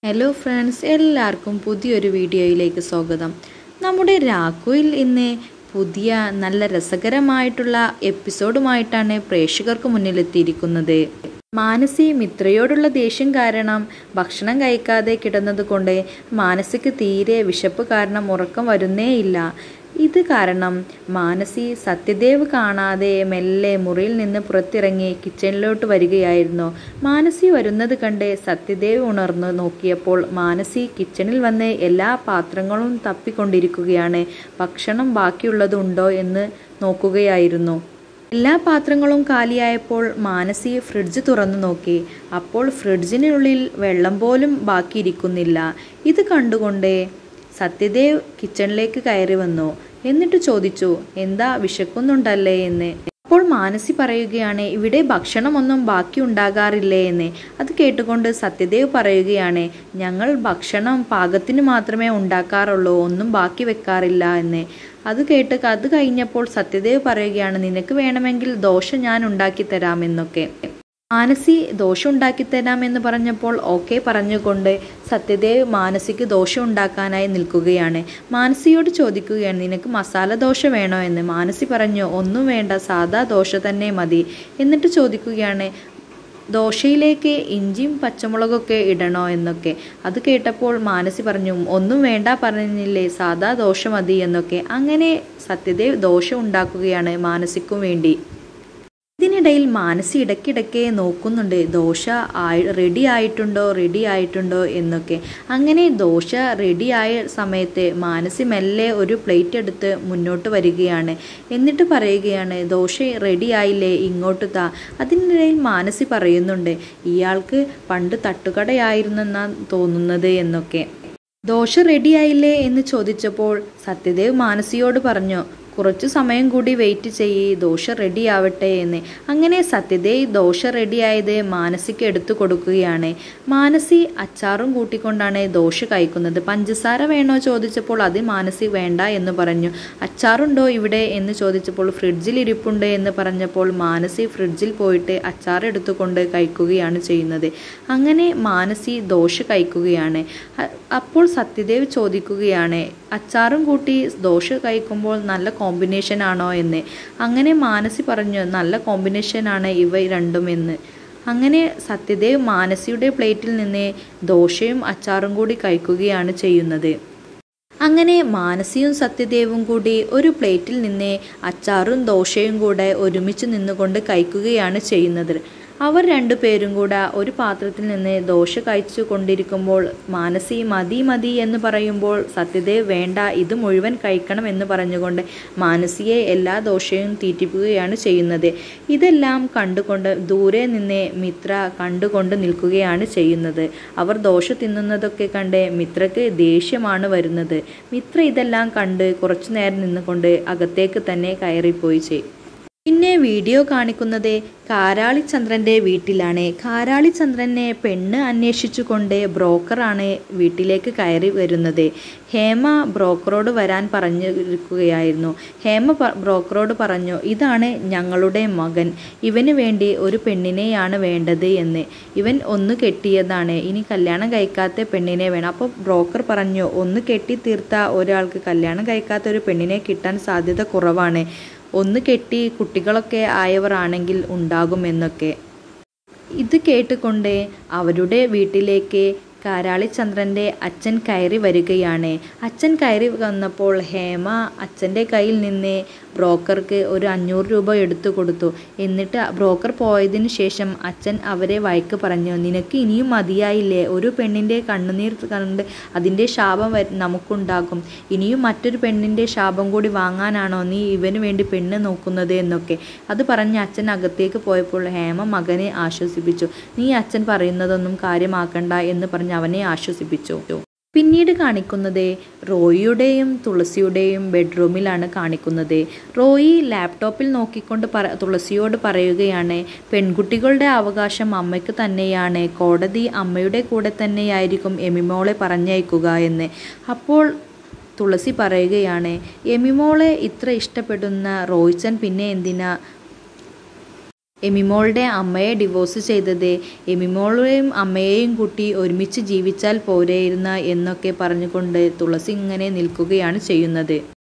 hello friends എല്ലാവർക്കും പുതിയൊരു വീഡിയോയിലേക്ക് സ്വാഗതം നമ്മുടെ രാഖുയിൽ ഇന്ന് പുതിയ നല്ല രസകരമായിട്ടുള്ള എപ്പിസോഡുമായിട്ടാണ് പ്രേക്ഷകർക്ക് മുന്നിലെത്തിയിരിക്കുന്നത് മാനസി മിത്രയോടുള്ള ദേഷ്യം കാരണം ഭക്ഷണം കഴിക്കാതെ കിടന്നത് കൊണ്ട് മാനസിക്ക് തീരെ വിശപ്പ് കാരണം ഉറക്കം വരുന്നേയില്ല ഇത് കാരണം മാനസി സത്യദേവ് കാണാതെ മെല്ലെ മുറിയിൽ നിന്ന് പുറത്തിറങ്ങി കിച്ചണിലോട്ട് വരികയായിരുന്നു മാനസി വരുന്നത് കണ്ട് സത്യദേവ് ഉണർന്നു നോക്കിയപ്പോൾ മാനസി കിച്ചണിൽ വന്ന് എല്ലാ പാത്രങ്ങളും തപ്പിക്കൊണ്ടിരിക്കുകയാണ് ഭക്ഷണം ബാക്കിയുള്ളതുണ്ടോ എന്ന് നോക്കുകയായിരുന്നു എല്ലാ പാത്രങ്ങളും കാലിയായപ്പോൾ മാനസി ഫ്രിഡ്ജ് തുറന്നു നോക്കി അപ്പോൾ ഫ്രിഡ്ജിനുള്ളിൽ വെള്ളം പോലും ബാക്കിയിരിക്കുന്നില്ല ഇത് കണ്ടുകൊണ്ട് സത്യദേവ് കിച്ചണിലേക്ക് കയറി വന്നു എന്നിട്ട് ചോദിച്ചു എന്താ വിശക്കുന്നുണ്ടല്ലേ എന്ന് അപ്പോൾ മാനസി പറയുകയാണ് ഇവിടെ ഭക്ഷണമൊന്നും ബാക്കി ഉണ്ടാകാറില്ലേ എന്ന് അത് കേട്ടുകൊണ്ട് സത്യദേവ് പറയുകയാണ് ഞങ്ങൾ ഭക്ഷണം പാകത്തിന് മാത്രമേ ഉണ്ടാക്കാറുള്ളൂ ഒന്നും ബാക്കി വെക്കാറില്ല എന്ന് അത് കേട്ട് അത് കഴിഞ്ഞപ്പോൾ സത്യദേവ് പറയുകയാണ് നിനക്ക് വേണമെങ്കിൽ ദോശ ഞാൻ ഉണ്ടാക്കി തരാമെന്നൊക്കെ മാനസി ദോശ ഉണ്ടാക്കി തരാമെന്ന് പറഞ്ഞപ്പോൾ ഓക്കെ പറഞ്ഞുകൊണ്ട് സത്യദേവ് മാനസിക്ക് ദോശ ഉണ്ടാക്കാനായി നിൽക്കുകയാണ് മാനസിയോട് ചോദിക്കുകയാണ് നിനക്ക് മസാല ദോശ വേണോ എന്ന് മാനസി പറഞ്ഞു ഒന്നും വേണ്ട സാദാ ദോശ തന്നെ മതി എന്നിട്ട് ചോദിക്കുകയാണ് ദോശയിലേക്ക് ഇഞ്ചിയും പച്ചമുളകൊക്കെ ഇടണോ എന്നൊക്കെ അത് കേട്ടപ്പോൾ മാനസി പറഞ്ഞു ഒന്നും വേണ്ട പറഞ്ഞില്ലേ സാദാ ദോശ മതി എന്നൊക്കെ അങ്ങനെ സത്യദേവ് ദോശ ഉണ്ടാക്കുകയാണ് മാനസിക്കും വേണ്ടി ഇതിനിടയിൽ മാനസി ഇടയ്ക്കിടയ്ക്ക് നോക്കുന്നുണ്ട് ദോശ ആയി റെഡി ആയിട്ടുണ്ടോ റെഡി ആയിട്ടുണ്ടോ എന്നൊക്കെ അങ്ങനെ ദോശ റെഡി ആയ സമയത്ത് മാനസി മെല്ലെ ഒരു പ്ലേറ്റ് എടുത്ത് മുന്നോട്ട് വരികയാണ് എന്നിട്ട് പറയുകയാണ് ദോശ റെഡി ആയില്ലേ ഇങ്ങോട്ട് താ അതിനിടയിൽ മാനസി പറയുന്നുണ്ട് ഇയാൾക്ക് പണ്ട് തട്ടുകടയായിരുന്നെന്നാണ് തോന്നുന്നത് എന്നൊക്കെ ദോശ റെഡിയായില്ലേ എന്ന് ചോദിച്ചപ്പോൾ സത്യദേവ് മാനസിയോട് പറഞ്ഞു കുറച്ചു സമയം കൂടി വെയിറ്റ് ചെയ്യ് ദോശ റെഡി ആവട്ടെ എന്ന് അങ്ങനെ സത്യദേവ് ദോശ റെഡിയായത് മാനസിക്ക് എടുത്തു കൊടുക്കുകയാണ് മാനസി അച്ചാറും കൂട്ടിക്കൊണ്ടാണ് ദോശ കഴിക്കുന്നത് പഞ്ചസാര വേണോ ചോദിച്ചപ്പോൾ അത് മാനസി വേണ്ട എന്ന് പറഞ്ഞു അച്ചാറുണ്ടോ ഇവിടെ എന്ന് ചോദിച്ചപ്പോൾ ഫ്രിഡ്ജിൽ ഇരിപ്പുണ്ട് എന്ന് പറഞ്ഞപ്പോൾ മാനസി ഫ്രിഡ്ജിൽ പോയിട്ട് അച്ചാർ എടുത്തുകൊണ്ട് കഴിക്കുകയാണ് ചെയ്യുന്നത് അങ്ങനെ മാനസി ദോശ കഴിക്കുകയാണ് അപ്പോൾ സത്യദേവ് ചോദിക്കുകയാണ് അച്ചാറും കൂട്ടി ദോശ കഴിക്കുമ്പോൾ നല്ല കോമ്പിനേഷൻ ആണോ എന്ന് അങ്ങനെ മാനസി പറഞ്ഞു നല്ല കോമ്പിനേഷനാണ് ഇവ രണ്ടും എന്ന് അങ്ങനെ സത്യദേവ് മാനസിയുടെ പ്ലേറ്റിൽ നിന്ന് ദോശയും അച്ചാറും കൂടി കഴിക്കുകയാണ് ചെയ്യുന്നത് അങ്ങനെ മാനസിയും സത്യദേവും കൂടി ഒരു പ്ലേറ്റിൽ നിന്ന് അച്ചാറും ദോശയും കൂടെ ഒരുമിച്ച് നിന്നുകൊണ്ട് കഴിക്കുകയാണ് ചെയ്യുന്നത് അവർ രണ്ടുപേരും കൂടെ ഒരു പാത്രത്തിൽ നിന്ന് ദോശ കഴിച്ചു കൊണ്ടിരിക്കുമ്പോൾ മാനസി മതി മതി എന്ന് പറയുമ്പോൾ സത്യദേവ് വേണ്ട ഇത് മുഴുവൻ കഴിക്കണം എന്ന് പറഞ്ഞുകൊണ്ട് മാനസിയെ എല്ലാ ദോശയും തീറ്റിപ്പിക്കുകയാണ് ചെയ്യുന്നത് ഇതെല്ലാം കണ്ടുകൊണ്ട് ദൂരെ നിന്ന് മിത്ര കണ്ടുകൊണ്ട് നിൽക്കുകയാണ് ചെയ്യുന്നത് അവർ ദോശ തിന്നുന്നതൊക്കെ കണ്ട് മിത്രക്ക് ദേഷ്യമാണ് വരുന്നത് മിത്ര ഇതെല്ലാം കണ്ട് കുറച്ചു നേരം നിന്നുകൊണ്ട് അകത്തേക്ക് തന്നെ കയറിപ്പോയി ചെയ്യും പിന്നെ വീഡിയോ കാണിക്കുന്നത് കാരാളിചന്ദ്രൻ്റെ വീട്ടിലാണ് കാരാളിചന്ദ്രനെ പെണ്ണ് അന്വേഷിച്ചുകൊണ്ട് ബ്രോക്കറാണ് വീട്ടിലേക്ക് കയറി വരുന്നത് ഹേമ ബ്രോക്കറോട് വരാൻ പറഞ്ഞിരിക്കുകയായിരുന്നു ഹേമ ബ്രോക്കറോട് പറഞ്ഞു ഇതാണ് ഞങ്ങളുടെ മകൻ ഇവന് വേണ്ടി ഒരു പെണ്ണിനെയാണ് വേണ്ടത് എന്ന് ഇവൻ ഒന്ന് കെട്ടിയതാണ് ഇനി കല്യാണം കഴിക്കാത്ത പെണ്ണിനെ വേണം അപ്പോൾ ബ്രോക്കർ പറഞ്ഞു ഒന്ന് കെട്ടി തീർത്ത ഒരാൾക്ക് കല്യാണം കഴിക്കാത്ത ഒരു പെണ്ണിനെ കിട്ടാൻ സാധ്യത കുറവാണ് ഒന്ന് കെട്ടി കുട്ടികളൊക്കെ ആയവർ ആണെങ്കിൽ ഉണ്ടാകുമെന്നൊക്കെ ഇത് കേട്ടുകൊണ്ട് അവരുടെ വീട്ടിലേക്ക് കാരാളിചന്ദ്രൻ്റെ അച്ഛൻ കയറി വരികയാണ് അച്ഛൻ കയറി വന്നപ്പോൾ ഹേമ അച്ഛൻ്റെ കയ്യിൽ നിന്ന് ബ്രോക്കർക്ക് ഒരു അഞ്ഞൂറ് രൂപ എടുത്തു കൊടുത്തു എന്നിട്ട് ബ്രോക്കർ പോയതിനു ശേഷം അച്ഛൻ അവരെ വഴക്ക് പറഞ്ഞു നിനക്ക് ഇനിയും മതിയായില്ലേ ഒരു പെണ്ണിൻ്റെ കണ്ണുനീർ കണ്ട് അതിൻ്റെ ശാപം നമുക്കുണ്ടാകും ഇനിയും മറ്റൊരു പെണ്ണിൻ്റെ ശാപം കൂടി വാങ്ങാനാണോ നീ ഇവന് വേണ്ടി പെണ്ണ് നോക്കുന്നത് എന്നൊക്കെ അത് പറഞ്ഞ് അച്ഛൻ അകത്തേക്ക് പോയപ്പോൾ ഹേമ മകനെ ആശ്വസിപ്പിച്ചു നീ അച്ഛൻ പറയുന്നതൊന്നും കാര്യമാക്കണ്ട എന്ന് പറഞ്ഞ് അവനെ ആശ്വസിപ്പിച്ചു പിന്നീട് കാണിക്കുന്നത് റോയിയുടെയും തുളസിയുടെയും ബെഡ്റൂമിലാണ് കാണിക്കുന്നത് റോയി ലാപ്ടോപ്പിൽ നോക്കിക്കൊണ്ട് പറ തുളസിയോട് പറയുകയാണ് പെൺകുട്ടികളുടെ അവകാശം അമ്മയ്ക്ക് തന്നെയാണ് കോടതി അമ്മയുടെ കൂടെ തന്നെയായിരിക്കും എമിമോളെ പറഞ്ഞയക്കുക എന്ന് അപ്പോൾ തുളസി പറയുകയാണ് എമിമോളെ ഇത്ര ഇഷ്ടപ്പെടുന്ന റോയിച്ചൻ പിന്നെ എന്തിനാ എമിമോളുടെ അമ്മയെ ഡിവോഴ്സ് ചെയ്തത് എമിമോളെയും അമ്മയെയും കൂട്ടി ഒരുമിച്ച് ജീവിച്ചാൽ പോരെയിരുന്ന എന്നൊക്കെ പറഞ്ഞുകൊണ്ട് തുളസി ഇങ്ങനെ നിൽക്കുകയാണ് ചെയ്യുന്നത്